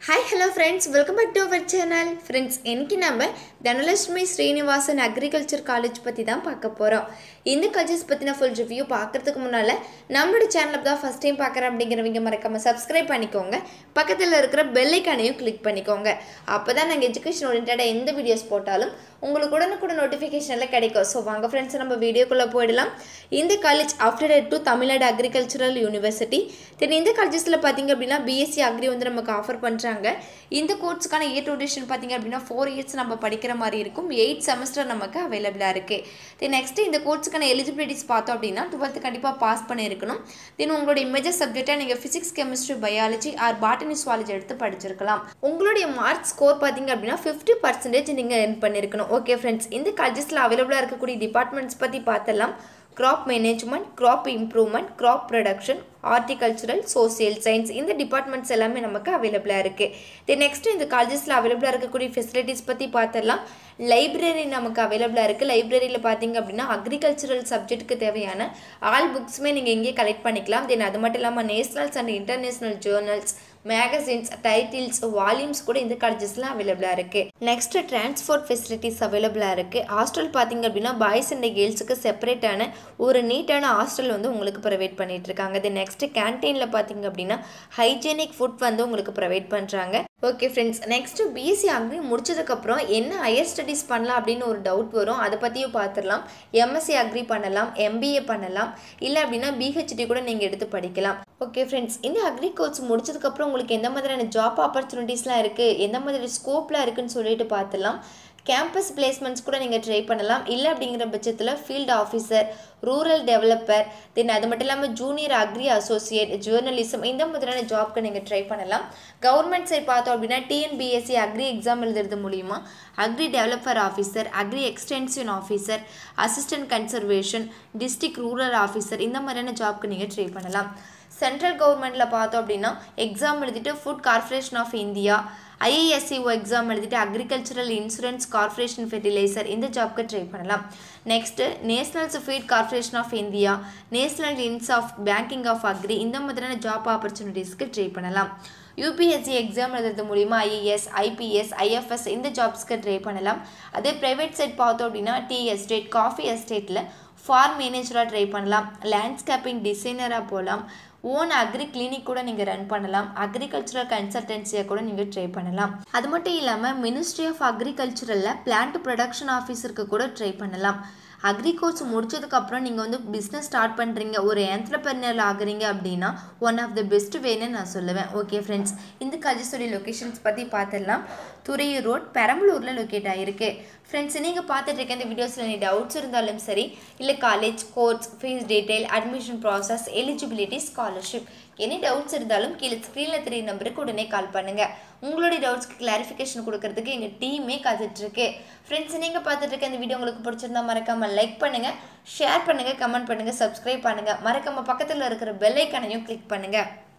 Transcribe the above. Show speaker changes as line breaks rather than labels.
hi hello friends welcome back to our channel friends இன்னைக்கு நம்ம Dhanalakshmi Srinivasan agriculture college பற்றி தான் பார்க்க போகிறோம் இந்த காலேஜஸ் பற்றின ஃபுல் ரிவ்யூ பார்க்கறதுக்கு முன்னால் நம்மளோட சேனலில் தான் ஃபஸ்ட் டைம் பார்க்குறேன் அப்படிங்கிறவங்க மறக்காமல் சப்ஸ்கிரைப் பண்ணிக்கோங்க பக்கத்தில் இருக்கிற பெல்லைக்கானையும் கிளிக் பண்ணிக்கோங்க அப்போ தான் நாங்கள் எஜுகேஷன் ஓரியன்டாக எந்த வீடியோஸ் போட்டாலும் உங்களுக்கு உடனுக்குடன் நோட்டிஃபிகேஷனில் கிடைக்கும் ஸோ வாங்க ஃப்ரெண்ட்ஸ் நம்ம வீடியோக்குள்ளே போயிடலாம் இந்த college affiliated to Tamil Nadu agricultural university then இந்த காலேஜஸில் பார்த்தீங்க அப்படின்னா பிஎஸ்சி அக்ரி வந்து நமக்கு ஆஃபர் பண்ணுறாங்க இந்த கோர்ஸ்க்கான இயர் டூரேஷன் பார்த்தீங்க அப்படின்னா ஃபோர் இயர்ஸ் நம்ம படிக்கிற மாதிரி இருக்கும் எயிட் செமஸ்டர் நமக்கு அவைலபிளாக இருக்குது தென் நெக்ஸ்ட் இந்த கோர்ஸ்க்கான எலிஜிபிலிட்டிஸ் பார்த்தோம் அப்படின்னா டுவெல்த்து கண்டிப்பாக பாஸ் பண்ணியிருக்கணும் தென் உங்களுடைய மேஜர் சப்ஜெக்டாக நீங்கள் physics chemistry biology or botany zoology எடுத்து படிச்சிருக்கலாம் உங்களுடைய மார்க் ஸ்கோர் பார்த்தீங்க அப்படின்னா ஃபிஃப்டி பர்சன்டேஜ் நீங்கள் earn பண்ணியிருக்கணும் ஓகே ஃப்ரெண்ட்ஸ் இந்த காலேஜஸில் அவைலபிளாக இருக்கக்கூடிய டிபார்ட்மெண்ட்ஸ் பற்றி பார்த்தலாம் crop management crop improvement crop production horticultural social science இந்த டிபார்ட்மெண்ட்ஸ் எல்லாமே நமக்கு அவைலபிளாக இருக்குது தென் நெக்ஸ்ட் இந்த காலேஜஸில் அவைலபிளாக இருக்கக்கூடிய ஃபெசிலிட்டிஸ் பற்றி பார்த்தலாம் லைப்ரரி நமக்கு அவைலபிளாக இருக்குது லைப்ரரியில் பார்த்தீங்க அப்படின்னா அக்ரிகல்ச்சரல் சப்ஜெக்ட்டுக்கு தேவையான ஆல் புக்ஸுமே நீங்கள் இங்கேயே கலெக்ட் பண்ணிக்கலாம் தென் அது மட்டும் இல்லாமல் nationals and international journals magazines titles volumes கூட இந்த காலேஜஸில் அவைலபிளாக இருக்குது நெக்ஸ்ட் டிரான்ஸ்போர்ட் ஃபெசிலிட்டிஸ் அவைலபிளாக இருக்குது ஹாஸ்டல் பார்த்தீங்க அப்படின்னா பாய்ஸ் அண்ட் கேர்ள்ஸுக்கு செப்பரேட்டான ஒரு நீட்டான ஹாஸ்டல் வந்து உங்களுக்கு ப்ரொவைட் பண்ணிட்டு இருக்காங்க தென் நெக்ஸ்ட் கேன்டீனில் பார்த்தீங்க அப்படின்னா ஹைஜீனிக் ஃபுட் வந்து உங்களுக்கு ப்ரொவைட் பண்ணுறாங்க okay friends next BSc agri முடிச்சதுக்கப்புறம் என்ன ஹையர் ஸ்டடீஸ் பண்ணலாம் அப்படின்னு ஒரு டவுட் வரும் அதை பற்றியும் பார்த்துடலாம் எம்எஸ்சி அக்ரி பண்ணலாம் எம்பிஏ பண்ணலாம் இல்லை அப்படின்னா பிஹெச்டி கூட நீங்கள் எடுத்து படிக்கலாம் ஓகே ஃப்ரெண்ட்ஸ் இந்த அக்ரி கோர்ஸ் முடிச்சதுக்கப்புறம் உங்களுக்கு எந்த மாதிரியான ஜாப் ஆப்பர்ச்சுனிட்டிஸ்லாம் இருக்குது எந்த மாதிரி ஸ்கோப்லாம் இருக்குன்னு சொல்லிட்டு பார்த்துடலாம் கேம்பஸ் பிளேஸ்மெண்ட்ஸ் கூட நீங்கள் ட்ரை பண்ணலாம் இல்லை அப்படிங்கிற பட்சத்தில் field officer rural developer then அது மட்டும் இல்லாமல் ஜூனியர் அக்ரி அசோசியேட் ஜேர்னலிசம் இந்த மாதிரியான ஜாப்க்கு நீங்கள் ட்ரை பண்ணலாம் கவர்மெண்ட் சைட் பார்த்தோம் அப்படின்னா டிஎன்பிஎஸ்சி அக்ரி எக்ஸாம் எழுதுறது மூலிமா agri developer officer agri extension officer assistant conservation district rural officer இந்த மாதிரியான ஜாப்க்கு நீங்கள் ட்ரை பண்ணலாம் சென்ட்ரல் கவர்மெண்ட்டில் பார்த்தோம் அப்படின்னா எக்ஸாம் எழுதிட்டு ஃபுட் கார்ப்பரேஷன் ஆஃப் இந்தியா ஐஏஎஸ்சிஓ எக்ஸாம் எழுதிட்டு அக்ரிகல்ச்சரல் இன்சூரன்ஸ் கார்ப்பரேஷன் ஃபெர்டிலைசர் இந்த ஜாப்க்கு ட்ரை பண்ணலாம் next nationals feed corporation of India national இன்ஸ் ஆஃப் பேங்கிங் ஆஃப் அக்ரி இந்த மாதிரியான ஜாப் ஆப்பர்ச்சுனிட்டிஸ்க்கு ட்ரை பண்ணலாம் யூபிஎஸ்சி எக்ஸாம் எழுதுறது மூலிமா ஐஏஎஸ் ஐபிஎஸ் ஐஎஃப்எஸ் இந்த ஜாப்ஸ்க்கு ட்ரை பண்ணலாம் அதே ப்ரைவேட் சைட் பார்த்தோம் அப்படின்னா டீ எஸ்டேட் காஃபி எஸ்டேட்டில் ஃபார்ம் மேனேஜராக ட்ரை பண்ணலாம் லேண்ட்ஸ்கேப்பிங் டிசைனராக போகலாம் ஓன் அக்ரி கிளினிக் கூட நீங்கள் ரன் பண்ணலாம் அக்ரிகல்ச்சரல் கன்சல்டன்சியாக கூட நீங்கள் ட்ரை பண்ணலாம் அது மட்டும் இல்லாமல் மினிஸ்ட்ரி ஆஃப் அக்ரிகல்ச்சரலில் பிளான்ட் ப்ரொடக்ஷன் ஆஃபீஸருக்கு கூட ட்ரை பண்ணலாம் அக்ரி கோர்ஸ் முடிச்சதுக்கப்புறம் நீங்கள் வந்து பிஸ்னஸ் ஸ்டார்ட் பண்ணுறீங்க ஒரு என்டர்பிரனர் ஆகுறீங்க அப்படின்னா ஒன் ஆஃப் த பெஸ்ட் வேன்னு நான் சொல்லுவேன் ஓகே ஃப்ரெண்ட்ஸ் இந்த காலேஜஸோடைய லொக்கேஷன்ஸ் பற்றி பார்த்துடலாம் துறையூர் ரோட் பெரம்பலூரில் லொக்கேட் ஆகிருக்கு ஃப்ரெண்ட்ஸ் நீங்கள் பார்த்துட்டு இருக்க இந்த வீடியோஸில் நீ டவுட்ஸ் இருந்தாலும் சரி இல்லை college course fees detail admission process eligibility scholarship any doubts இருந்தாலும் கீழே ஸ்க்ரீனில் தெரிய நம்பருக்கு உடனே கால் பண்ணுங்கள் உங்களுடைய டவுட்ஸ்க்கு கிளாரிஃபிகேஷன் கொடுக்கறதுக்கு எங்கள் டீமே காத்துட்ருக்கு ஃப்ரெண்ட்ஸ் நீங்கள் பார்த்துட்டு இருக்க இந்த வீடியோ உங்களுக்கு பிடிச்சிருந்தா மறக்காமல் லைக் பண்ணுங்கள் ஷேர் பண்ணுங்கள் கமெண்ட் பண்ணுங்கள் சப்ஸ்கிரைப் பண்ணுங்கள் மறக்காமல் பக்கத்தில் இருக்கிற பெல் ஐக்கானையும் கிளிக் பண்ணுங்கள்